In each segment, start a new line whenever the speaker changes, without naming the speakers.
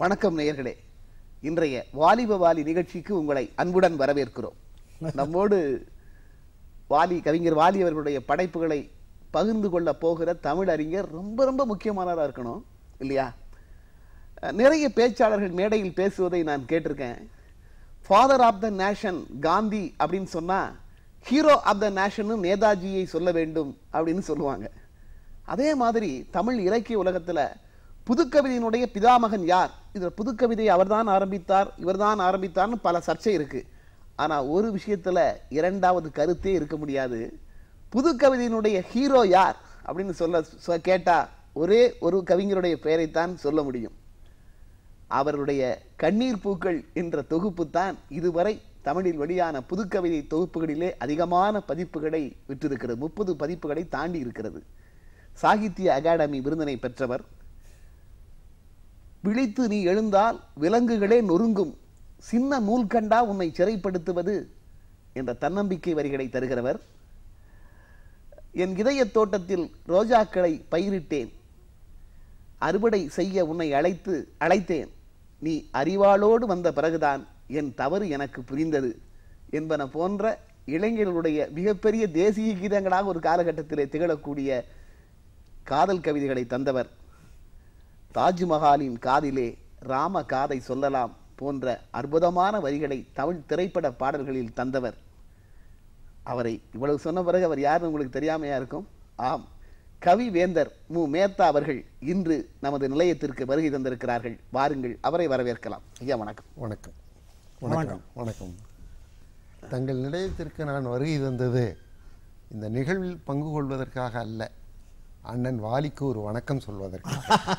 வணக்கம் நேயர்களே இன்றைய வாலிப வாலி நிகழ்ச்சிக்கு உங்களை அன்புடன் வரவேற்கிறோம் நம்மோடு வாலி கவிஞர் வாலி அவர்களுடைய படைப்புகளை பகிர்ந்து கொள்ள போகிற தமிழ் அறிஞர் ரொம்ப ரொம்ப முக்கியமானதா இருக்கணும் இல்லையா அஹ், நிறைய பேச்சாளர்கள் மேடையில் பேசுவதை நான் கேட்டிருக்கேன் father of the nation Gandhi அப்படின்னு சொன்னா ஹீரோ ஆஃப் த நேஷன் நேதாஜியை சொல்ல வேண்டும் அப்படின்னு சொல்லுவாங்க அதே மாதிரி தமிழ் இலக்கிய உலகத்துல புதுக்கவிதையினுடைய பிதாமகன் யார் இதுல புதுக்கவிதை அவர்தான் ஆரம்பித்தார் இவர்தான் ஆரம்பித்தார்னு பல சர்ச்சை இருக்கு ஆனா ஒரு விஷயத்துல இரண்டாவது கருத்தே இருக்க முடியாது புதுக்கவிதையினுடைய ஹீரோ யார் அப்படின்னு சொல்ல சொ- கேட்டா ஒரே ஒரு கவிஞருடைய பெயரைத்தான் சொல்ல முடியும் அவருடைய கண்ணீர் பூக்கள் என்ற தொகுப்பு தான் இதுவரை தமிழில் வெளியான புதுக்கவிதை தொகுப்புகளிலே அதிகமான பதிப்புகளை விற்றிருக்கிறது முப்பது பதிப்புகளை தாண்டி இருக்கிறது சாகித்ய அகாடமி விருதினை பெற்றவர் விழித்து நீ எழுந்தால் விலங்குகளே நொறுங்கும் சின்ன நூல் கண்டா உன்னை சிறைப்படுத்துவது என்ற தன்னம்பிக்கை வரிகளை தருகிறவர் என் இதயத் தோட்டத்தில் ரோஜாக்களை பயிரிட்டேன் அறுவடை செய்ய உன்னை அழைத்து அழைத்தேன் நீ அறிவாளோடு வந்த பிறகுதான் என் தவறு எனக்கு புரிந்தது என்பன போன்ற இளைஞர்களுடைய மிகப்பெரிய தேசிய கீதங்களாக ஒரு காலகட்டத்திலே திகழக்கூடிய காதல் கவிதைகளை தந்தவர் தாஜ்மஹாலின் காதிலே ராம காதை சொல்லலாம் போன்ற அற்புதமான வரிகளை தமிழ் திரைப்பட பாடல்களில் தந்தவர் அவரை இவ்வளவு சொன்ன பிறகு அவர் யாருன்னு உங்களுக்கு தெரியாமையா இருக்கும் ஆம் கவி வேந்தர் மு மேத்தா அவர்கள் இன்று நமது நிலையத்திற்கு வருகை தந்திருக்கிறார்கள் வாருங்கள் அவரை வரவேற்கலாம் ஐயா வணக்கம்
வணக்கம் வணக்கம் வணக்கம் தங்கள் நிலையத்திற்கு நான் வருகை தந்தது இந்த நிகழ்வில் பங்கு கொள்வதற்காக அல்ல அண்ணன் வாலிக்கு ஒரு வணக்கம் சொல்வதற்கு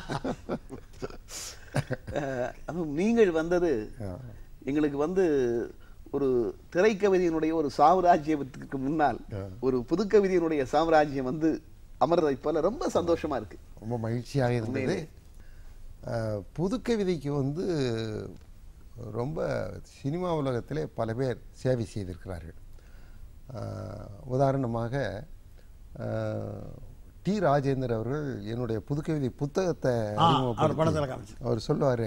அஹ், அதுவும் நீங்கள் வந்தது எங்களுக்கு வந்து ஒரு திரைக்கவிதையினுடைய ஒரு சாம்ராஜ்யத்துக்கு முன்னால் ஒரு புதுக்கவிதையினுடைய சாம்ராஜ்யம் வந்து அமர்றதை போல ரொம்ப சந்தோஷமா இருக்கு
ரொம்ப மகிழ்ச்சியாக இருந்தது அஹ், புதுக்கவிதைக்கு வந்து ரொம்ப சினிமா உலகத்திலே பல பேர் சேவை செய்திருக்கிறார்கள் அஹ், உதாரணமாக அஹ், டி ராஜேந்தர் அவர்கள் என்னுடைய புதுக்கவிதை புத்தகத்தை
ஆ, அவர் படத்துல
அறிமுகப்படுத்தி
காமிச்சார்.
அவர் சொல்லுவார்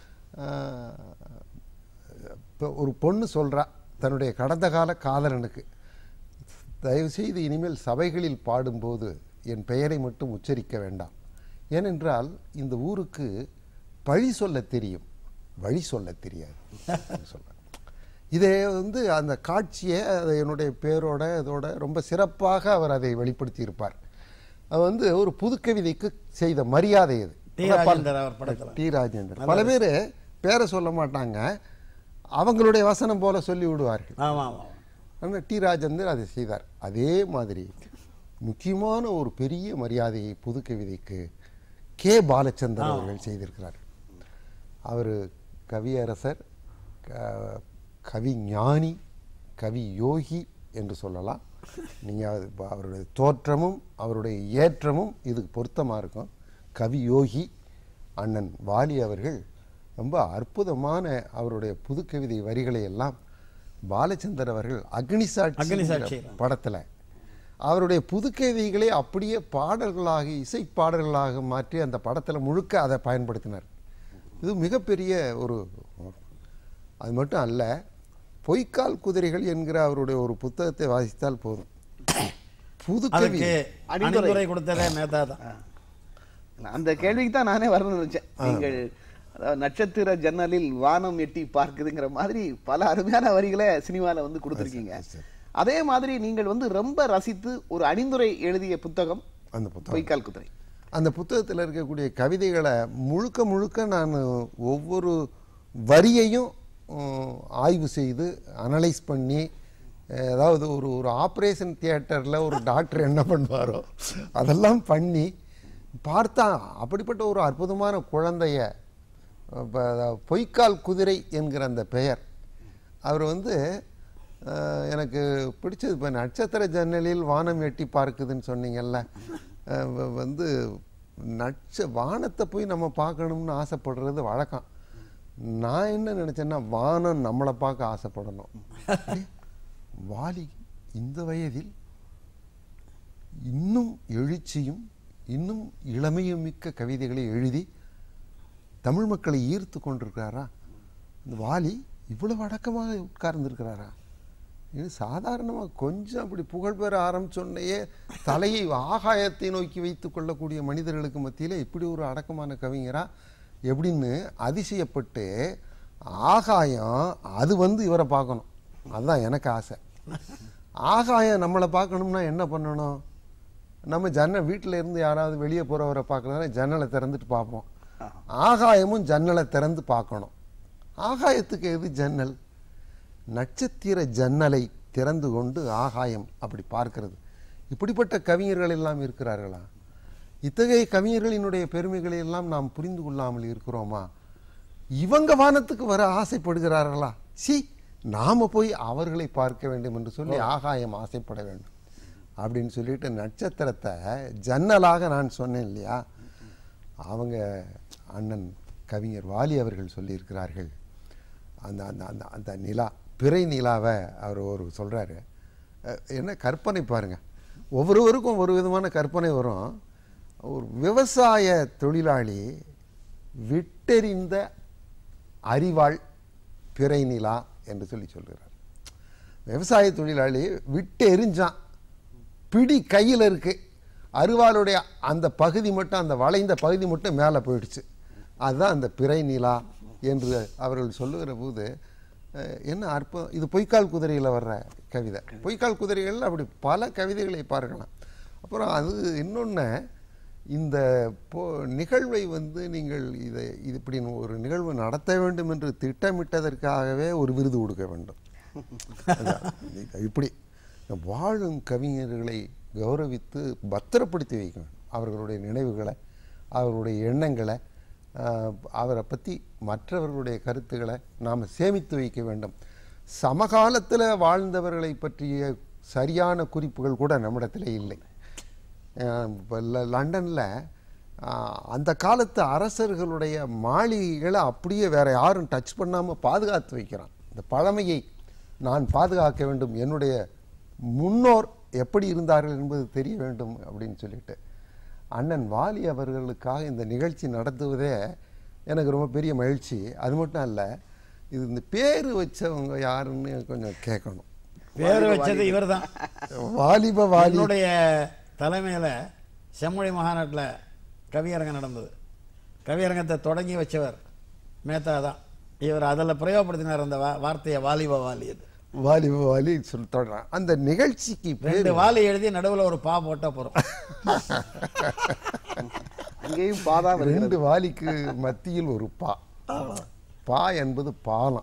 இப்போ ஒரு பொண்ணு சொல்றா தன்னுடைய கடந்த கால காதலனுக்கு தயவு செய்து இனிமேல் சபைகளில் பாடும்போது என் பெயரை மட்டும் உச்சரிக்க வேண்டாம் ஏனென்றால் இந்த ஊருக்கு பழி சொல்ல தெரியும் வழி சொல்ல தெரியாது சொல்ல இதை வந்து அந்த காட்சியை அதை என்னுடைய பேரோட இதோட ரொம்ப சிறப்பாக அவர் அதை வெளிப்படுத்தி இருப்பார் அது வந்து ஒரு புதுக்கவிதைக்கு செய்த மரியாதை அது
டி. ராஜேந்தர் அவர் படத்துல.
டி ராஜேந்தர் பல பேர் பேரை சொல்ல மாட்டாங்க அவங்களுடைய வசனம் போல சொல்லி விடுவார்கள்
ஆமா ஆமா
ஆனால் டி ராஜேந்தர் அதை செய்தார் அதே மாதிரி முக்கியமான ஒரு பெரிய மரியாதையை புதுக்கவிதைக்கு கே பாலச்சந்தர் அவர்கள் செய்திருக்கிறார் அவர் கவியரசர் க- கவி ஞானி கவி யோகி என்று சொல்லலாம் நீங்கள் அவருடைய தோற்றமும் அவருடைய ஏற்றமும் இதுக்கு பொருத்தமாக இருக்கும் கவி யோகி அண்ணன் வாலி அவர்கள் ரொம்ப அற்புதமான அவருடைய புதுக்கவிதை வரிகளை எல்லாம் பாலச்சந்தர் அவர்கள் அக்னிசாட்சி
அக்னிசாட்சி.
என்கிற படத்துல அவருடைய புதுக்கவிதைகளை அப்படியே பாடல்களாக இசை பாடல்களாக மாற்றி அந்த படத்துல முழுக்க அதை பயன்படுத்தினார் இது மிகப்பெரிய ஒரு அது மட்டும் அல்ல பொய்க்கால் குதிரைகள் என்கிற அவருடைய ஒரு புத்தகத்தை வாசித்தால் போதும் புதுக்கவி
அதுக்கு
அணிந்துரை.
அணிந்துரை கொடுத்ததே மேத்தா தான்
அந்த கேள்விக்கு தான் நானே வரணும்னு நினைச்சேன் நீங்கள் அதாவது நட்சத்திர ஜன்னலில் வானம் எட்டி பார்க்குதுங்கிற மாதிரி பல அருமையான வரிகளை சினிமால வந்து கொடுத்துருக்கீங்க அதே மாதிரி நீங்கள் வந்து ரொம்ப ரசித்து ஒரு அணிந்துரை எழுதிய புத்தகம்
அந்த புத்தகம்
பொய்க்கால் குதிரை
அந்த புத்தகத்தில் இருக்கக்கூடிய கவிதைகளை முழுக்க முழுக்க நான் ஒவ்வொரு வரியையும் உம், ஆய்வு செய்து அனலைஸ் பண்ணி அஹ், அதாவது ஒரு ஒரு ஆப்ரேஷன் தியேட்டரில் ஒரு டாக்டர் என்ன பண்ணுவாரோ அதெல்லாம் பண்ணி பார்த்தா அப்படிப்பட்ட ஒரு அற்புதமான குழந்தைய இப்ப அதாவது பொய்க்கால் குதிரை என்கிற அந்த பெயர் அவர் வந்து அஹ், எனக்கு பிடிச்சது இப்போ நட்சத்திர ஜன்னலில் வானம் எட்டி பார்க்குதுன்னு சொன்னீங்கல்ல அஹ், வ- வந்து நட்ச வானத்தை போய் நம்ம பார்க்கணும்னு ஆசைப்படுறது வழக்கம் நான் என்ன நினச்சேன்னா வானம் நம்மளை பார்க்க ஆசைப்படணும் அடே, வாலி இந்த வயதில் இன்னும் எழுச்சியும் இன்னும் இளமையும் மிக்க கவிதைகளை எழுதி தமிழ் மக்களை ஈர்த்து கொண்டிருக்கிறாரா இந்த வாலி இவ்வளவு அடக்கமாக உட்கார்ந்திருக்கிறாரா இது சாதாரணமாக கொஞ்சம் அப்படி புகழ் பெற ஆரம்பிச்சோன்னையே தலையை ஆகாயத்தை நோக்கி வைத்து கொள்ளக்கூடிய மனிதர்களுக்கு மத்தியில் இப்படி ஒரு அடக்கமான கவிஞரா எப்படின்னு அதிசயப்பட்டு ஆகாயம் அது வந்து இவரை பார்க்கணும் அதுதான் எனக்கு ஆசை ஆகாயம் நம்மளை பார்க்கணும்னா என்ன பண்ணணும் நம்ம ஜன்னல் வீட்டில் இருந்து யாராவது வெளியே போகிறவரை பார்க்கறதுனா ஜன்னலை திறந்துட்டு பார்ப்போம் ஆகாயமும் ஜன்னலை திறந்து பார்க்கணும் ஆகாயத்துக்கு எது ஜன்னல் நட்சத்திர ஜன்னலை திறந்து கொண்டு ஆகாயம் அப்படி பார்க்கிறது இப்படிப்பட்ட கவிஞர்கள் எல்லாம் இருக்கிறார்களா இத்தகைய கவிஞர்களினுடைய பெருமைகளை எல்லாம் நாம் புரிந்து கொள்ளாமல் இருக்கிறோமா இவங்க வானத்துக்கு வர ஆசைப்படுகிறார்களா சி நாம போய் அவர்களை பார்க்க வேண்டும் என்று சொல்லி ஆகாயம் ஆசைப்பட வேண்டும் அப்படின்னு சொல்லிட்டு நட்சத்திரத்தை ஜன்னலாக நான் சொன்னேன் இல்லையா அவங்க அண்ணன் கவிஞர் வாலி அவர்கள் சொல்லியிருக்கிறார்கள் அந்த அந்த அந்த அந்த நிலா பிறை நிலாவை அவர் ஒரு சொல்கிறாரு என்ன கற்பனை பாருங்க ஒவ்வொருவருக்கும் ஒரு விதமான கற்பனை வரும் ஒரு விவசாய தொழிலாளி விட்டெறிந்த அறிவாள் பிறை நிலா என்று சொல்லி சொல்கிறார் விவசாய தொழிலாளி விட்டு எரிஞ்சான் பிடி கையில் இருக்கு அருவாளுடைய அந்த பகுதி மட்டும் அந்த வளைந்த பகுதி மட்டும் மேலே போயிடுச்சு அதுதான் அந்த பிறை நிலா என்று அவர்கள் சொல்லுகிற போது அஹ், என்ன அற்புதம் இது பொய்க்கால் குதிரையில் வர்ற கவிதை பொய்க்கால் குதிரைகள் அப்படி பல கவிதைகளை பார்க்கலாம் அப்புறம் அது இன்னொன்று இந்த போ நிகழ்வை வந்து நீங்கள் இதை இது இப்படி ஒரு நிகழ்வு நடத்த வேண்டும் என்று திட்டமிட்டதற்காகவே ஒரு விருது கொடுக்க வேண்டும் அதான், இது இப்படி வாழும் கவிஞர்களை கௌரவித்து பத்திரப்படுத்தி வைக்க வேண்டும் அவர்களுடைய நினைவுகளை அவர்களுடைய எண்ணங்களை ஆஹ், அவரை பற்றி மற்றவர்களுடைய கருத்துக்களை நாம் சேமித்து வைக்க வேண்டும் சமகாலத்தில் வாழ்ந்தவர்களை பற்றிய சரியான குறிப்புகள் கூட நம்மிடத்தில் இல்லை இப்போ லண்டனில் அந்த காலத்து அரசர்களுடைய மாளிகைகளை அப்படியே வேற யாரும் டச் பண்ணாமல் பாதுகாத்து வைக்கிறான் இந்த பழமையை நான் பாதுகாக்க வேண்டும் என்னுடைய முன்னோர் எப்படி இருந்தார்கள் என்பது தெரிய வேண்டும் அப்படின்னு சொல்லிட்டு அண்ணன் வாலி அவர்களுக்காக இந்த நிகழ்ச்சி நடத்துவதே எனக்கு ரொம்ப பெரிய மகிழ்ச்சி அது மட்டும் அல்ல இது இந்த பேர் வச்சவங்க யாருன்னு கொஞ்சம் கேட்கணும்
பேர் வச்சது இவர்தான்
வாலிப வாலி
என்னுடைய தலைமையில செம்மொழி மாகாணத்தில் கவியரங்கம் நடந்தது கவியரங்கத்தை தொடங்கி வச்சவர் மேத்தா தான் இவர் அதில் பிரயோகப்படுத்தினார் அந்த வா- வார்த்தையை வாலிப வாலி அது
வாலிப வாலி சொல்லி தொடறான் அந்த நிகழ்ச்சிக்கு பேர்
ரெண்டு வாலி எழுதி நடுவுல ஒரு பா போட்டா போறோம்
அங்கேயும் பாதா வருகிறது
ரெண்டு வாலிக்கு மத்தியில் ஒரு பா பா என்பது பாலம்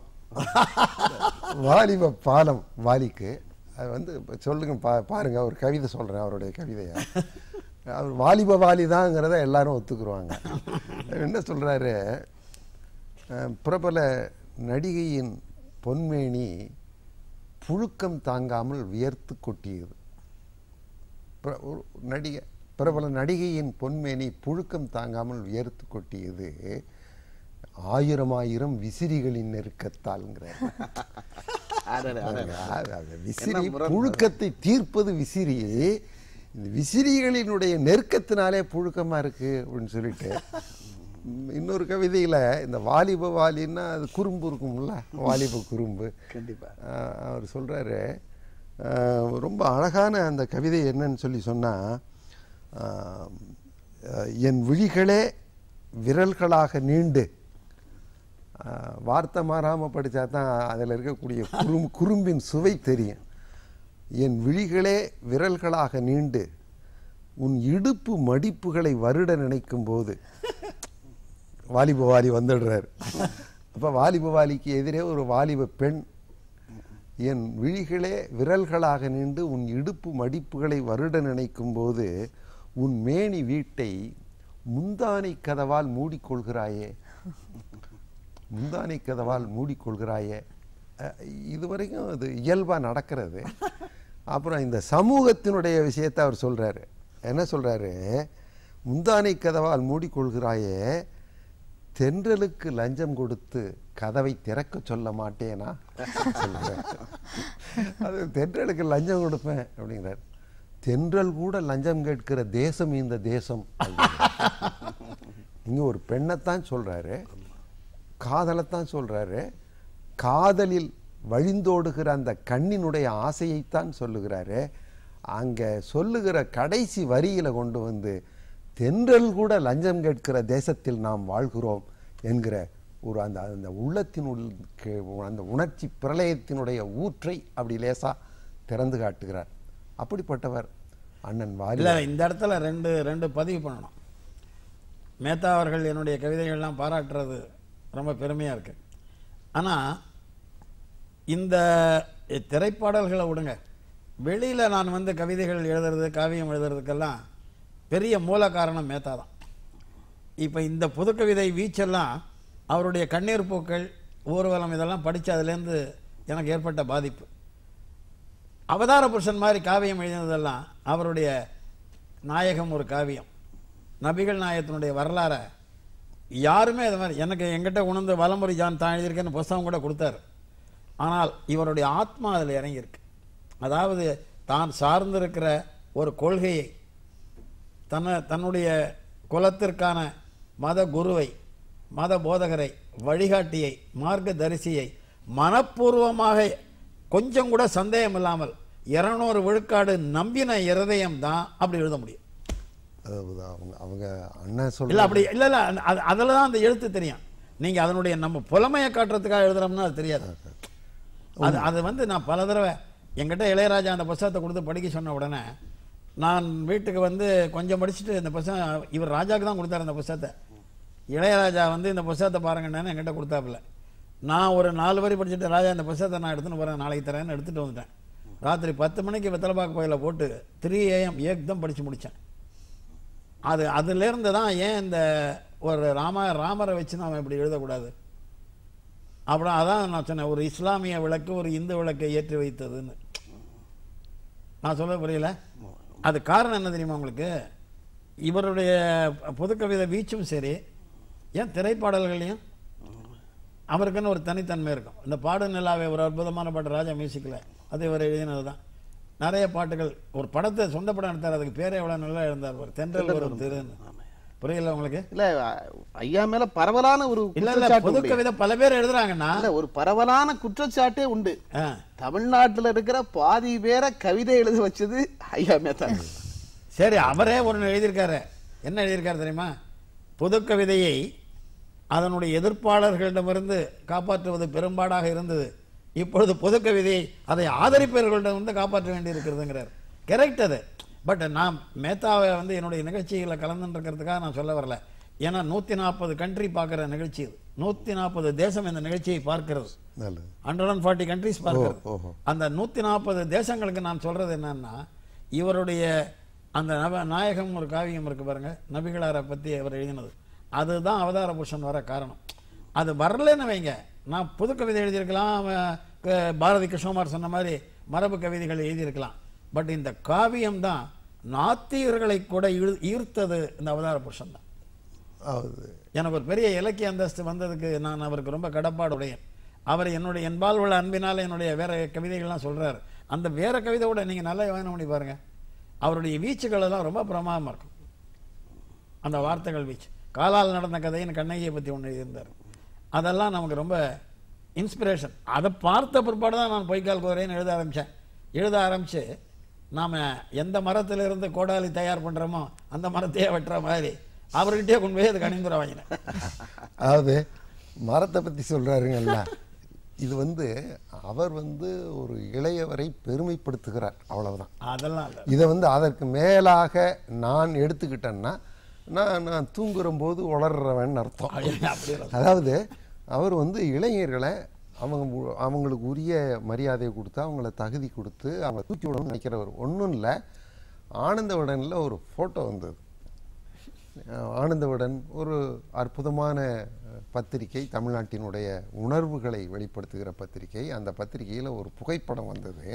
வாலிப பாலம் வாலிக்கு அது வந்து இப்ப சொல்லுங்க பா பாருங்க ஒரு கவிதை சொல்றேன் அவருடைய கவிதையை அவர் வாலிப வாலி தாங்கிறத எல்லாரும் ஒத்துக்குருவாங்க என்ன சொல்றாரு அஹ், பிரபல நடிகையின் பொன்மேனி புழுக்கம் தாங்காமல் வியர்த்து கொட்டியது பிர- ஒரு நடிகை பிரபல நடிகையின் பொன்மேனி புழுக்கம் தாங்காமல் வியர்த்து கொட்டியது ஆயிரம் ஆயிரம் விசிறிகளின் நெருக்கத்தால்ங்கிறார்
அடடே, அடடே.
அது- அது விசிறி
என்ன முரண்
புழுக்கத்தை தீர்ப்பது விசிறி இந்த விசிறிகளினுடைய நெருக்கத்தினாலே புழுக்கமா இருக்கு அப்படின்னு சொல்லிட்டு ம், இன்னொரு கவிதையில இந்த வாலிப வாலின்னா அது குறும்பு இருக்கும்ல வாலிப குறும்பு
கண்டிப்பா
ஆஹ் அவர் சொல்றாரு ஆஹ் ரொம்ப அழகான அந்த கவிதை என்னன்னு சொல்லி சொன்னா ஆஹ் ஆஹ் என் விழிகளே விரல்களாக நீண்டு ஆஹ் வார்த்தை மாறாம படிச்சா தான் அதில் இருக்கக்கூடிய குறும் குறும்பின் சுவை தெரியும் என் விழிகளே விரல்களாக நீண்டு உன் இடுப்பு மடிப்புகளை வருட நினைக்கும் போது வாலிப வாலி வந்துடுறாரு அப்ப வாலிப வாலிக்கு எதிரே ஒரு வாலிப பெண் என் விழிகளே விரல்களாக நின்று உன் இடுப்பு மடிப்புகளை வருட நினைக்கும் போது உன் மேனி வீட்டை முந்தானை கதவால் மூடிக்கொள்கிறாயே முந்தானை கதவால் மூடிக்கொள்கிறாயே அஹ், இதுவரைக்கும் அது இயல்பா நடக்கிறது அப்புறம் இந்த சமூகத்தினுடைய விஷயத்தை அவர் சொல்றாரு என்ன சொல்றாரு முந்தானை கதவால் மூடிக்கொள்கிறாயே தென்றலுக்கு லஞ்சம் கொடுத்து கதவை திறக்க சொல்ல மாட்டேனா சொல்றாரு. அது தென்றலுக்கு லஞ்சம் கொடுப்பேன் அப்படிங்கிறார் தென்றல் கூட லஞ்சம் கேட்கிற தேசம் இந்த தேசம் அப்படிங்கிறார். இங்கே ஒரு பெண்ணைத்தான் சொல்கிறாரு காதலைத்தான் சொல்கிறாரு காதலில் வழிந்தோடுகிற அந்த கண்ணினுடைய ஆசையைத்தான் சொல்லுகிறாரு அங்கே சொல்லுகிற கடைசி வரியில கொண்டு வந்து தென்றல் கூட லஞ்சம் கேட்கிற தேசத்தில் நாம் வாழ்கிறோம் என்கிற ஒரு அந்த அந்த உள்ளத்தினுள் கே- அந்த உணர்ச்சி பிரளயத்தினுடைய ஊற்றை அப்படி லேசா திறந்து காட்டுகிறார் அப்படிப்பட்டவர் அண்ணன் வாரி
இல்லை இந்த இடத்துல ரெண்டு ரெண்டு பதிவு பண்ணணும் மேத்தா அவர்கள் என்னுடைய கவிதைகள்லாம் பாராட்டுறது ரொம்ப பெருமையாக இருக்கு ஆனால் இந்த திரைப்பாடல்களை விடுங்க வெளியில் நான் வந்து கவிதைகள் எழுதுறது காவியம் எழுதுறதுக்கெல்லாம் பெரிய மூல காரணம் மேத்தா தான் இப்போ இந்த புதுக்கவிதை வீச்செல்லாம் அவருடைய கண்ணீர் பூக்கள் ஊர்வலம் இதெல்லாம் படித்து அதுலேருந்து எனக்கு ஏற்பட்ட பாதிப்பு அவதார புருஷன் மாதிரி காவியம் எழுதினதெல்லாம் அவருடைய நாயகம் ஒரு காவியம் நபிகள் நாயகத்தினுடைய வரலாறை யாருமே அது மாதிரி எனக்கு எங்கிட்ட உணர்ந்து வலமுறை ஜான் தான் எழுதியிருக்கேன்னு புஸ்தகம் கூட கொடுத்தாரு ஆனால் இவருடைய ஆத்மா அதில் இறங்கியிருக்கு அதாவது தான் சார்ந்திருக்கிற ஒரு கொள்கையை தன்னை தன்னுடைய குலத்திற்கான மத குருவை மத போதகரை வழிகாட்டியை மார்க்க தரிசியை மனப்பூர்வமாக கொஞ்சம் கூட சந்தேகம் இல்லாமல் இருநூறு விழுக்காடு நம்பின இருதயம் தான் அப்படி எழுத முடியும்
அதாவது அவங்க அவங்க அண்ணன்
இல்ல
சொல்ற
அப்படி இல்ல இல்ல அந்த- அது அதுல தான் அந்த எழுத்து தெரியும் நீங்க அதனுடைய நம்ம புலமையை காட்டுறதுக்காக எழுதுறோம்னா அது தெரியாது அது அது வந்து நான் பல தடவை என்கிட்ட இளையராஜா அந்த புஸ்தகத்தை கொடுத்து படிக்க சொன்ன உடனே நான் வீட்டுக்கு வந்து கொஞ்சம் படிச்சுட்டு இந்த புஸ்தகம் இவர் ராஜாக்கு தான் கொடுத்தாரு அந்த புஸ்தகத்தை இளையராஜா வந்து இந்த புஸ்தகத்தை பாருங்கன்னு என்கிட்ட கொடுத்தாப்புல நான் ஒரு நாலு வரி படிச்சுட்டு ராஜா இந்த புஸ்தகத்தை நான் எடுத்துன்னு போறேன் நாளைக்கு தரேன்னு எடுத்துட்டு வந்துட்டேன் ராத்திரி பத்து மணிக்கு வெத்தலைப்பாக்கு கோயிலில் போட்டு த்ரீ ஏஎம் ஏக் படிச்சு முடிச்சேன் அது அதிலிருந்து தான் ஏன் இந்த ஒரு ராம ராமரை வச்சு நாம இப்படி எழுதக்கூடாது அப்புறம் அதான் நான் சொன்னேன் ஒரு இஸ்லாமிய விளக்கு ஒரு இந்து விளக்கை ஏற்றி வைத்ததுன்னு நான் சொல்ல புரியல அது காரணம் என்ன தெரியுமா உங்களுக்கு இவருடைய புதுக்கவிதை வீச்சும் சரி ஏன் திரைப்பாடல்களையும் அவருக்குன்னு ஒரு தனித்தன்மை இருக்கும் இந்த பாடு நிலாவே ஒரு அற்புதமான பாட்டு ராஜா மியூசிக்கில் அது இவர் எழுதினது தான் நிறைய பாட்டுகள் ஒரு படத்தை சொந்த படம் எடுத்தார் அதுக்கு பேரே எவ்வளோ நல்லா எழுந்தார் பாரு. தென்றல் வரும் திருன்னு புரியல உங்களுக்கு
இல்ல ஐயா மேல பரவலான ஒரு
இல்ல இல்ல
குற்றச்சாட்டு
புது
உண்டு.
கவிதை பல பேர் எழுதுறாங்கன்னா
இல்ல ஒரு பரவலான குற்றச்சாட்டே உண்டு
ஆ,
தமிழ்நாட்டுல இருக்கிற பாதி பேரை கவிதை எழுத வச்சது ஐயா மேத்தா
சரி அவரே ஒன்று எழுதியிருக்காரு என்ன எழுதியிருக்காரு தெரியுமா புது கவிதையை அதனுடைய எதிர்ப்பாளர்களிடமிருந்து காப்பாற்றுவது பெரும்பாடாக இருந்தது இப்பொழுது புது கவிதையை அதை ஆதரிப்பவர்களிடம் வந்து காப்பாற்ற வேண்டியிருக்கிறதுங்கிறார் கரெக்ட் அது பட் நான் மேத்தாவை வந்து என்னுடைய நிகழ்ச்சிகளில் கலந்துருக்கிறதுக்காக நான் சொல்ல வரல ஏன்னா நூற்றி நாற்பது கண்ட்ரி பார்க்குற நிகழ்ச்சி இது நூற்றி நாற்பது தேசம் இந்த நிகழ்ச்சியை பார்க்கிறது
நல்லது
ஹண்ட்ரட் அண்ட் ஃபார்ட்டி கண்ட்ரிஸ் பார்க்கிறது
ஓஹோ.
அந்த நூற்றி நாற்பது தேசங்களுக்கு நான் சொல்றது என்னன்னா இவருடைய அந்த நப நாயகம் ஒரு காவியம் இருக்கு பாருங்க நபிகளாரை பற்றி அவர் எழுதினது அதுதான் அவதார புருஷன் வர காரணம் அது வரலன்னு வைங்க நான் புது கவிதை எழுதியிருக்கலாம் அவன் க- பாரதி கிருஷ்ணகுமார் சொன்ன மாதிரி மரபு கவிதைகள் எழுதியிருக்கலாம் பட் இந்த காவியம் தான் நாத்திகர்களை கூட ஈர்- ஈர்த்தது இந்த அவதார புருஷன் தான்
அதாவது
எனக்கு ஒரு பெரிய இலக்கிய அந்தஸ்து வந்ததுக்கு நான் அவருக்கு ரொம்ப கடப்பாடு உடையேன் அவர் என்னுடைய என்பால் உள்ள அன்பினால என்னுடைய வேற கவிதைகள்லாம் சொல்றாரு அந்த வேற கவிதையோட நீங்க நல்லா யோசனை பண்ணி பாருங்க அவருடைய வீச்சுகள் எல்லாம் ரொம்ப பிரமாதமா இருக்கும் அந்த வார்த்தைகள் வீச்சு காலால் நடந்த கதைன்னு கண்ணகியை பத்தி ஒன்று எழுதியிருந்தார் அதெல்லாம் நமக்கு ரொம்ப இன்ஸ்பிரேஷன் அதை பார்த்த பிற்பாடு தான் நான் பொய்க்கால் குதிரைன்னு எழுத ஆரம்பிச்சேன் எழுத ஆரம்பிச்சு நாம எந்த மரத்திலிருந்து கோடாலி தயார் பண்றோமோ அந்த மரத்தையே வெட்டுற மாதிரி அவர்கிட்டயே கொண்டு போய் அது கணிந்துரை வாங்கினேன்
அதாவது மரத்தை பற்றி சொல்கிறாருங்கல்ல இது வந்து அவர் வந்து ஒரு இளையவரை பெருமைப்படுத்துகிறார் அவ்வளவுதான்
அதெல்லாம் இல்லை
இதை வந்து அதற்கு மேலாக நான் எடுத்துக்கிட்டேன்னா நான் நான் தூங்குற போது உளர்றவன் அர்த்தம்
அப்படி இல்லை.
அதாவது அவர் வந்து இளைஞர்களை அவங்க உ- அவங்களுக்கு உரிய மரியாதையை கொடுத்து அவங்கள தகுதி கொடுத்து அவங்க தூக்கி விடணும்னு நினைக்கிறவர் ஒன்றும் இல்லை ஆனந்தவுடனில் ஒரு ஃபோட்டோ வந்தது அஹ் ஆனந்தவுடன் ஒரு அற்புதமான அஹ், பத்திரிகை தமிழ்நாட்டினுடைய உணர்வுகளை வெளிப்படுத்துகிற பத்திரிகை அந்த பத்திரிகையில் ஒரு புகைப்படம் வந்தது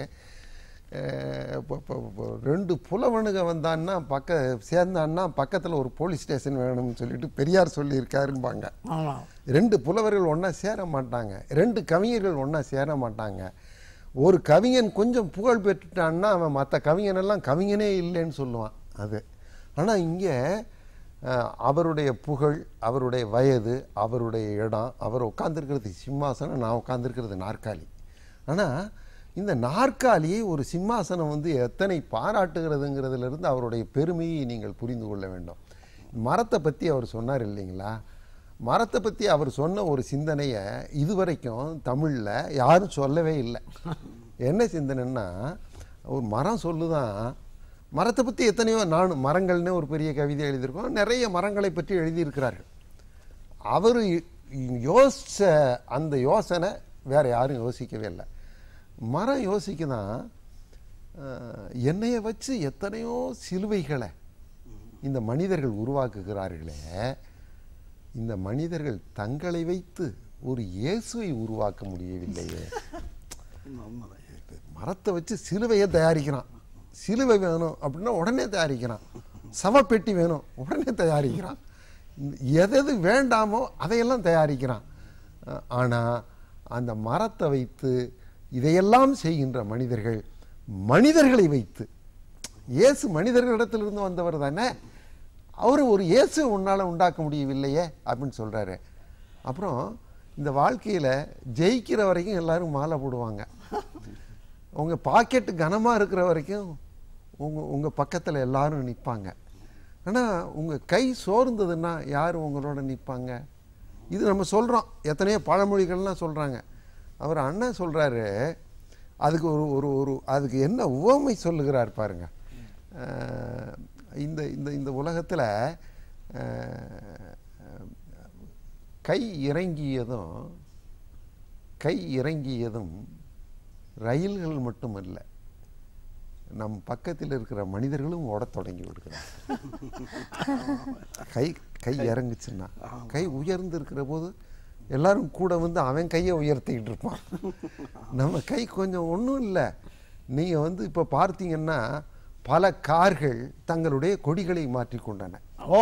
அஹ், இப்போ- இப்போ- இப்போ ரெண்டு புலவனுக வந்தான்னா பக்க சேர்ந்தான்னா பக்கத்தில் ஒரு போலீஸ் ஸ்டேஷன் வேணும்னு சொல்லிட்டு பெரியார் சொல்லியிருக்காரும்பாங்க
ஆமா
ரெண்டு புலவர்கள் ஒன்றா சேர மாட்டாங்க ரெண்டு கவிஞர்கள் ஒன்றா சேர மாட்டாங்க ஒரு கவிஞன் கொஞ்சம் புகழ் பெற்றுட்டான்னா அவன் மற்ற கவிஞனெல்லாம் கவிஞனே இல்லைன்னு சொல்லுவான் அது ஆனால் இங்கே அஹ், அவருடைய புகழ் அவருடைய வயது அவருடைய இடம் அவர் உட்கார்ந்திருக்கிறது சிம்மாசனம் நான் உட்கார்ந்திருக்கிறது நாற்காலி ஆனால் இந்த நாற்காலியை ஒரு சிம்மாசனம் வந்து எத்தனை பாராட்டுகிறதுங்கிறதுலேருந்து அவருடைய பெருமையை நீங்கள் புரிந்து கொள்ள வேண்டும் மரத்தை பற்றி அவர் சொன்னார் இல்லைங்களா மரத்தை பற்றி அவர் சொன்ன ஒரு சிந்தனையை இதுவரைக்கும் தமிழில் யாரும் சொல்லவே இல்லை என்ன சிந்தனைன்னா ஒரு மரம் சொல்லுதான் மரத்தை பற்றி எத்தனையோ நான் மரங்கள்னு ஒரு பெரிய கவிதை எழுதியிருக்கோம் நிறைய மரங்களை பற்றி எழுதியிருக்கிறார்கள் அவர் யோசிச்ச அந்த யோசனை வேற யாரும் யோசிக்கவே இல்லை மரம் யோசிக்குதான் அஹ், என்னைய வச்சு எத்தனையோ சிலுவைகளை இந்த மனிதர்கள் உருவாக்குகிறார்களே இந்த மனிதர்கள் தங்களை வைத்து ஒரு இயேசுவை உருவாக்க முடியவில்லையே மரத்தை வச்சு சிலுவையை தயாரிக்கிறான் சிலுவை வேணும் அப்படின்னா உடனே தயாரிக்கிறான் சவப்பெட்டி வேணும் உடனே தயாரிக்கிறான் எது எது வேண்டாமோ அதையெல்லாம் தயாரிக்கிறான் அஹ் ஆனா அந்த மரத்தை வைத்து இதையெல்லாம் செய்கின்ற மனிதர்கள் மனிதர்களை வைத்து இயேசு மனிதர்களிடத்திலிருந்து வந்தவர் தானே அவர் ஒரு இயேசு உன்னால் உண்டாக்க முடியவில்லையே அப்படின்னு சொல்றாரு அப்புறம் இந்த வாழ்க்கையில ஜெயிக்கிற வரைக்கும் எல்லாரும் மாலை போடுவாங்க உங்க பாக்கெட்டு கனமா இருக்கிற வரைக்கும் உங்க உங்க பக்கத்துல எல்லாரும் நிற்பாங்க ஆனா உங்க கை சோர்ந்ததுன்னா யார் உங்களோட நிற்பாங்க இது நம்ம சொல்றோம் எத்தனையோ பழமொழிகள்லாம் சொல்றாங்க அவர் அண்ணன் சொல்றாரு அதுக்கு ஒரு ஒரு ஒரு அதுக்கு என்ன உவமை சொல்லுகிறார் பாருங்க அஹ் இந்த இந்த இந்த உலகத்துல அஹ், கை இறங்கியதும் கை இறங்கியதும் ரயில்கள் மட்டுமல்ல நம் பக்கத்தில் இருக்கிற மனிதர்களும் ஓடத் தொடங்கி விடுகிறார் கை கை இறங்குச்சுன்னா கை உயர்ந்து இருக்கிற போது எல்லாரும் கூட வந்து அவன் கையை உயர்த்திக்கிட்டு இருப்பான் நம்ம கை கொஞ்சம் ஒன்றும் இல்லை நீங்கள் வந்து இப்போ பார்த்தீங்கன்னா பல கார்கள் தங்களுடைய கொடிகளை மாற்றிக்கொண்டன
ஓ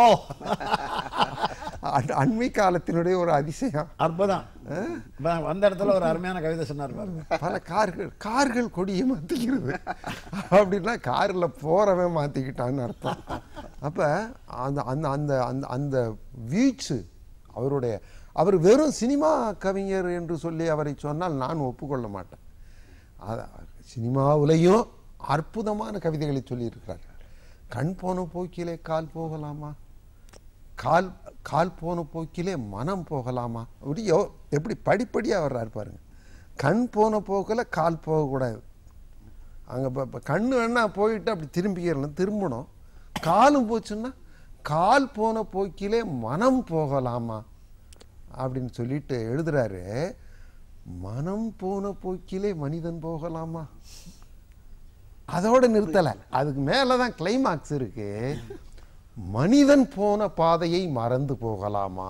அண்- அண்மை காலத்தினுடைய ஒரு அதிசயம்
அற்புதம் இப்ப வந்த இடத்துல ஒரு அருமையான கவிதை சொன்னார் பாருங்க
பல கார்கள் கார்கள் கொடியை மாற்றிக்கிறது அப்படின்னா காரில் போகிறவன் மாற்றிக்கிட்டான்னு அர்த்தம் அப்போ அந்த அந்த அந்த அந்த அந்த வீச்சு அவருடைய அவர் வெறும் சினிமா கவிஞர் என்று சொல்லி அவரை சொன்னால் நான் ஒப்புக்கொள்ள மாட்டேன் அத சினிமாவுலேயும் அற்புதமான கவிதைகளை சொல்லியிருக்கிறார் கண் போன போக்கிலே கால் போகலாமா கால் கால் போன போக்கிலே மனம் போகலாமா அப்படி யோ எப்படி படிப்படியாக வர்றாரு பாருங்க கண் போன போக்கில் கால் போகக்கூடாது அங்கே இப்போ கண்ணு வேணா போயிட்டு அப்படி திரும்பிக்கிறணும் திரும்பணும் காலும் போச்சுன்னா கால் போன போக்கிலே மனம் போகலாமா அப்படின்னு சொல்லிட்டு எழுதுறாரு மனம் போன போக்கிலே மனிதன் போகலாமா அதோட நிறுத்தல அதுக்கு மேலதான் கிளைமாக்ஸ் இருக்கு மனிதன் போன பாதையை மறந்து போகலாமா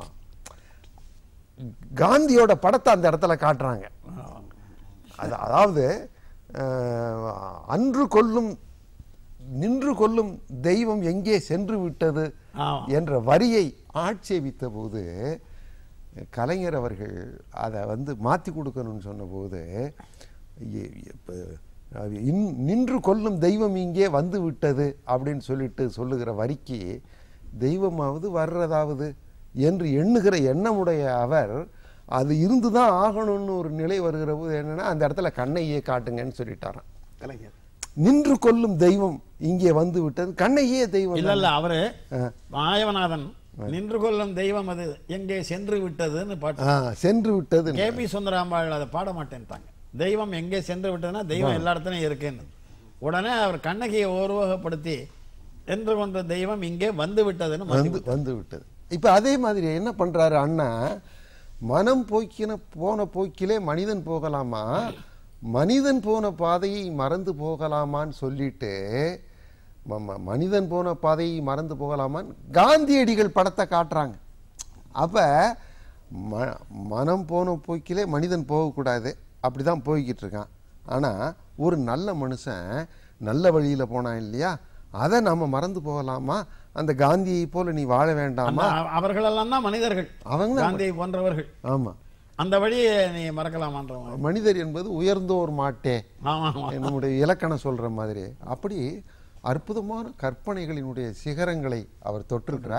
காந்தியோட படத்தை அந்த இடத்துல காட்டுறாங்க அது அதாவது அஹ், அன்று கொல்லும் நின்று கொல்லும் தெய்வம் எங்கே சென்று விட்டது
ஆமா.
என்ற வரியை ஆட்சேபித்த போது கலைஞர் அவர்கள் அதை வந்து மாற்றி கொடுக்கணும்னு சொன்னபோது எ- இப்ப, அது இன்- நின்று கொல்லும் தெய்வம் இங்கே வந்து விட்டது அப்படின்னு சொல்லிட்டு சொல்லுகிற வரிக்கு தெய்வமாவது வர்றதாவது என்று எண்ணுகிற எண்ணமுடைய அவர் அது இருந்து தான் ஆகணும்னு ஒரு நிலை வருகிற போது என்னன்னா அந்த இடத்துல கண்ணையே காட்டுங்கன்னு சொல்லிட்டாராம்
கலைஞர்
நின்று கொல்லும் தெய்வம் இங்கே வந்து விட்டது கண்ணையே தெய்வம்
இல்ல இல்ல அவரு
ஆ.
மாயவநாதன் நின்று கொள்ளும் தெய்வம் அது எங்கே சென்று விட்டதுன்னு பாட்டு
ஆ, சென்று விட்டது
கே பி சுந்தராம்பாள் அதை பாட மாட்டேன்ட்டாங்க தெய்வம் எங்கே சென்று விட்டதுன்னா தெய்வம் எல்லா இடத்துலையும் இருக்குன்னு உடனே அவர் கண்ணகியை உருவகப்படுத்தி என்று கொண்ட தெய்வம் இங்கே வந்து விட்டதுன்னு மாத்தி
வந்து வந்து விட்டது இப்ப அதே மாதிரி என்ன பண்றாரு அண்ணா மனம் போக்கின போன போக்கிலே மனிதன் போகலாமா மனிதன் போன பாதையை மறந்து போகலாமான்னு சொல்லிட்டு ம- ம- மனிதன் போன பாதையை மறந்து போகலாமான்னு காந்தியடிகள் படத்தை காட்டுறாங்க அப்ப ம மனம் போன போக்கிலே மனிதன் போகக்கூடாது அப்படிதான் போய்கிட்டு இருக்கான் ஆனா ஒரு நல்ல மனுஷன் நல்ல வழியில போனான் இல்லையா அதை நம்ம மறந்து போகலாமா அந்த காந்தியை போல நீ வாழ வேண்டாமா
அந்த அவர்களெல்லாம் தான் மனிதர்கள்
அவங்க தான்
காந்தியை போன்றவர்கள்
ஆமா
அந்த வழியை நீ மறக்கலாமான்ற மாதிரி.
மனிதர் என்பது உயர்ந்தோர் மாட்டே
ஆமா ஆமா
நம்முடைய இலக்கணம் சொல்ற மாதிரி அப்படி அற்புதமான கற்பனைகளினுடைய சிகரங்களை அவர் தொட்டிருக்கிறார்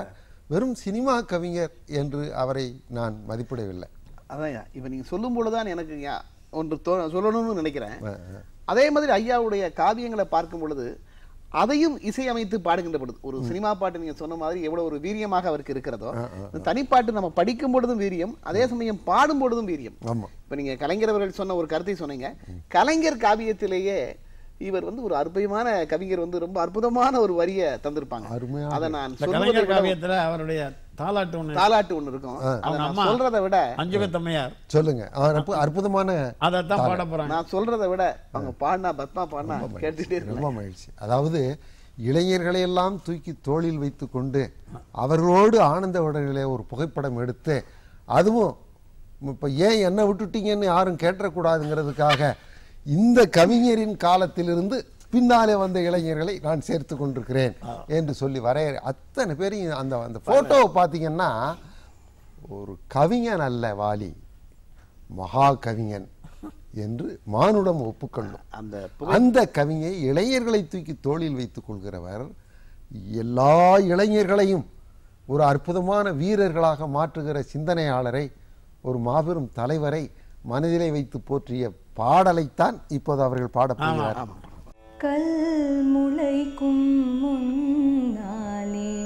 வெறும் சினிமா கவிஞர் என்று அவரை நான் மதிப்பிடவில்லை
அதான் இப்ப நீங்க சொல்லும் பொழுதுதான் எனக்கு ஞா- ஒன்று தோ- சொல்லணும்னு நினைக்கிறேன்
அஹ், அஹ்.
அதே மாதிரி ஐயாவுடைய காவியங்களை பார்க்கும் பொழுது அதையும் இசையமைத்து பாடுகின்ற பொழுது ஒரு சினிமா பாட்டு நீங்க சொன்ன மாதிரி எவ்வளவு ஒரு வீரியமாக அவருக்கு இருக்கிறதோ இந்த தனிப்பாட்டு நம்ம படிக்கும் பொழுதும் வீரியம் அதே சமயம் பாடும் பொழுதும் வீரியம்
ஆமா
இப்ப நீங்க கலைஞர் அவர்கள் சொன்ன ஒரு கருத்தை சொன்னீங்க கலைஞர் காவியத்திலேயே இவர் வந்து ஒரு அற்புதமான கவிஞர் வந்து ரொம்ப அற்புதமான ஒரு வரியை தந்திருப்பாங்க
அருமையான
அதை நான்
இந்த
சொல்வதை
கலைஞர்
விட
காவியத்துல அவருடைய தாலாட்டு ஒண்ணு
தாலாட்டு ஒண்ணு இருக்கும் அதை
அவங்க
நான்
அம்மா.
சொல்றதை விட
அஞ்சுகத்தம்மையார்
சொல்லுங்க அவர் அற்பு- அற்புதமான
அதைத்தான் பாட போறாங்க
நான் சொல்றதை விட அவங்க பாடினா பத்மா பாடினா கேட்டுட்டே இருக்கலாம்
ரொம்ப மகிழ்ச்சி அதாவது இளைஞர்களை எல்லாம் தூக்கி தோளில் வைத்து கொண்டு அவர்களோடு ஆனந்த உடனே ஒரு புகைப்படம் எடுத்து அதுவும் இப்போ ஏன் என்ன விட்டுட்டீங்கன்னு யாரும் கேட்டக்கூடாதுங்கிறதுக்காக இந்த கவிஞரின் காலத்திலிருந்து பின்னாலே வந்த இளைஞர்களை நான் சேர்த்து கொண்டிருக்கிறேன் என்று சொல்லி வரைய அத்தனை பேரையும் அந்த அந்த போட்டோவை பார்த்தீங்கன்னா ஒரு கவிஞன் அல்ல வாலி மகா கவிஞன் என்று மானுடம் ஒப்புக்கொள்ளும்
அந்த
அந்த கவிஞை இளைஞர்களை தூக்கி தோளில் வைத்துக் கொள்கிறவர் எல்லா இளைஞர்களையும் ஒரு அற்புதமான வீரர்களாக மாற்றுகிற சிந்தனையாளரை ஒரு மாபெரும் தலைவரை மனதிலே வைத்து போற்றிய பாடலைத்தான் இப்போது அவர்கள் பாடப்போகிறார்
கல் முளைக்கும் முன்னாலே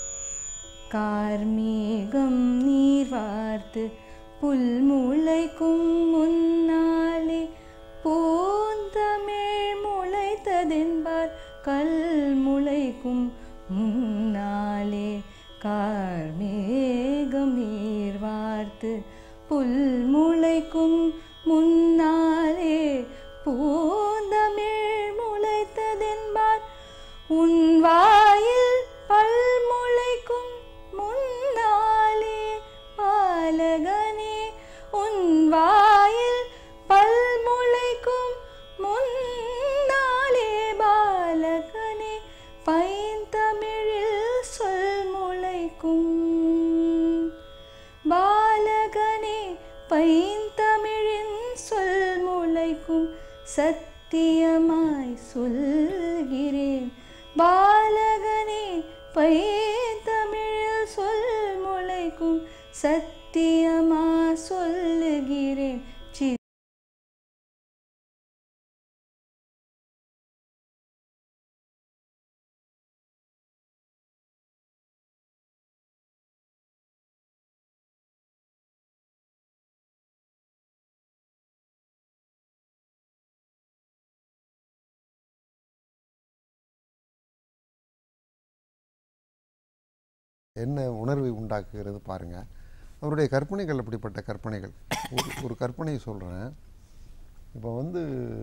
கார்மேகம் நீர் வார்த்து புல் முளைக்கும் முன்னாலே பூந்தமிழ் முளைத்ததென்பார் கல் முளைக்கும் முன்னாலே கார்மேகம் நீர் வார்த்து புல் முளைக்கும் முன்னாலே பூந்தமிழ் முளைத்ததென்பார் உன் வாயில் பல் முளைக்கும் முன்னாலே பாலகனே உன் வாயில் பல் முளைக்கும் முன்னாலே பாலகனே பைந்தமிழில் சொல் முளைக்கும் பாலகனே பைந்தமிழின் சொல் முளைக்கும் சத்தியமாய் சொல்கிறேன் பாலகனே பைந்தமிழில் சொல் முளைக்கும் சத்தியமா சொல்லுகிறேன் சி
என்ன உணர்வை உண்டாக்குகிறது பாருங்க அவருடைய கற்பனைகள் அப்படிப்பட்ட கற்பனைகள் ஒரு ஒரு கற்பனையை சொல்கிறேன் இப்போ வந்து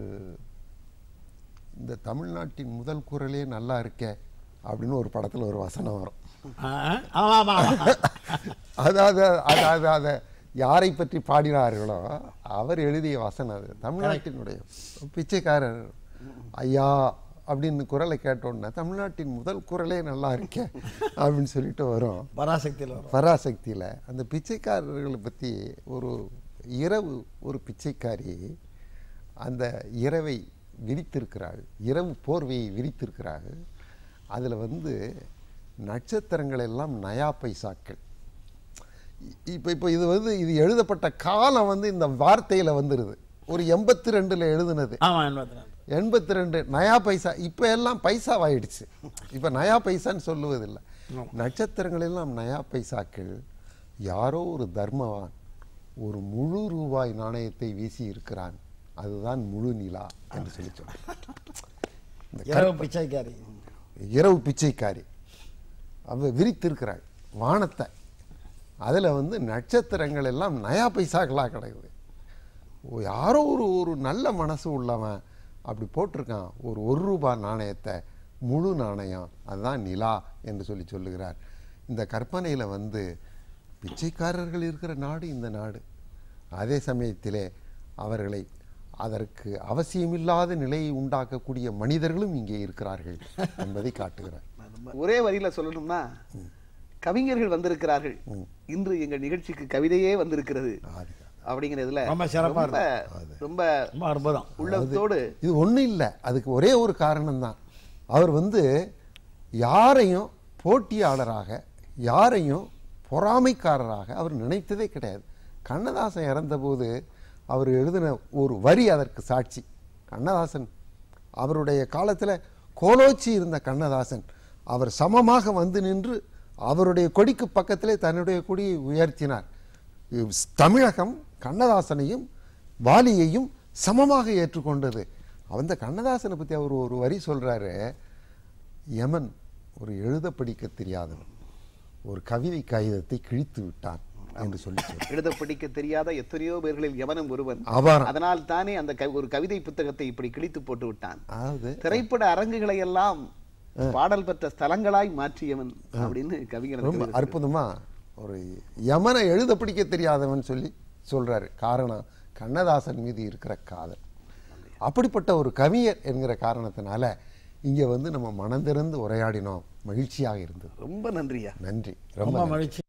இந்த தமிழ்நாட்டின் முதல் குரலே நல்லா இருக்கே அப்படின்னு ஒரு படத்தில் ஒரு வசனம் வரும்
ஆ, ஆமா ஆமா ஆமா.
அதாவது அதாவது அதை யாரை பற்றி பாடினார்களோ அவர் எழுதிய வசனம் அது தமிழ்நாட்டினுடைய பிச்சைக்காரர் ஐயா அப்படின்னு குரலை கேட்டோன்னே தமிழ்நாட்டின் முதல் குரலே நல்லா இருக்கே அப்படின்னு சொல்லிட்டு வரும்
பராசக்தியில் வரும்
பராசக்தியில் அந்த பிச்சைக்காரர்களை பற்றி ஒரு இரவு ஒரு பிச்சைக்காரி அந்த இரவை விரித்திருக்கிறாள் இரவு போர்வையை விரித்திருக்கிறாள் அதில் வந்து நட்சத்திரங்கள் எல்லாம் நயா பைசாக்கள் இப்போ இப்போ இது வந்து இது எழுதப்பட்ட காலம் வந்து இந்த வார்த்தையில் வந்துடுது ஒரு எண்பத்தி ரெண்டில் எழுதுனது
ஆமா எண்பத்தி ரெண்டு
எண்பத்தி ரெண்டு நயா பைசா இப்போ எல்லாம் பைசாவாயிடுச்சு இப்போ நயா பைசான்னு சொல்லுவதில்லை நட்சத்திரங்கள் எல்லாம் நயா பைசாக்கள் யாரோ ஒரு தர்மவான் ஒரு முழு ரூபாய் நாணயத்தை வீசி இருக்கிறான் அதுதான் முழு நிலா என்று சொல்லி சொல்றேன்
இரவு பிச்சைக்காரி
இரவு பிச்சைக்காரி அவ விரித்திருக்கிறாள் வானத்தை அதில் வந்து நட்சத்திரங்கள் எல்லாம் நயா பைசாக்களாக கிடக்குது ஓ, யாரோ ஒரு ஒரு நல்ல மனசு உள்ளவன் அப்படி போட்டிருக்கான் ஒரு ஒரு ரூபாய் நாணயத்தை முழு நாணயம் அதுதான் நிலா என்று சொல்லி சொல்லுகிறார் இந்த கற்பனையில் வந்து பிச்சைக்காரர்கள் இருக்கிற நாடு இந்த நாடு அதே சமயத்திலே அவர்களை அதற்கு அவசியமில்லாத நிலையை உண்டாக்கக்கூடிய மனிதர்களும் இங்கே இருக்கிறார்கள் என்பதை காட்டுகிறார்
ஒரே வரியில சொல்லணும்னா கவிஞர்கள் வந்திருக்கிறார்கள் இன்று எங்கள் நிகழ்ச்சிக்கு கவிதையே வந்திருக்கிறது
ஆதிகா.
அப்படிங்கிறதுல
ரொம்ப சிறப்பா
ரொம்ப ரொம்ப
ரொம்ப அற்புதம்
உள்ளத்தோடு
இது ஒன்றும் இல்லை அதுக்கு ஒரே ஒரு காரணம்தான் அவர் வந்து யாரையும் போட்டியாளராக யாரையும் பொறாமைக்காரராக அவர் நினைத்ததே கிடையாது கண்ணதாசன் இறந்தபோது அவர் எழுதின ஒரு வரி அதற்கு சாட்சி கண்ணதாசன் அவருடைய காலத்தில் கோலோச்சி இருந்த கண்ணதாசன் அவர் சமமாக வந்து நின்று அவருடைய கொடிக்கு பக்கத்திலே தன்னுடைய கொடியை உயர்த்தினார் இவ் தமிழகம் கண்ணதாசனையும் வாலியையும் சமமாக ஏற்றுக்கொண்டது அந்த கண்ணதாசனை பற்றி அவர் ஒரு வரி சொல்றாரு யமன் ஒரு எழுத படிக்க தெரியாதவன் ஒரு கவிதை காகிதத்தை கிழித்து விட்டான் என்று சொல்லி சொல்றார்.
எழுத படிக்க தெரியாத எத்தனையோ பேர்களில் எவனும் ஒருவன்
அபாரம்
அதனால் தானே அந்த கவி- ஒரு கவிதை புத்தகத்தை இப்படி கிழித்து போட்டு விட்டான்
அதாவது
திரைப்பட அரங்குகளை எல்லாம் பாடல் பெற்ற ஸ்தலங்களாய் மாற்றியவன் அப்படின்னு கவிஞர்
ரொம்ப அற்புதமா ஒரு யமனை எழுத படிக்க தெரியாதவன் சொல்லி சொல்றாரு காரணம் கண்ணதாசன் மீது இருக்கிற காதல் அப்படிப்பட்ட ஒரு கவிஞர் என்கிற காரணத்தினால இங்க வந்து நம்ம மனந்திறந்து உரையாடினோம் மகிழ்ச்சியாக இருந்தது
ரொம்ப நன்றியா
நன்றி
ரொம்ப
ரொம்ப
மகிழ்ச்சி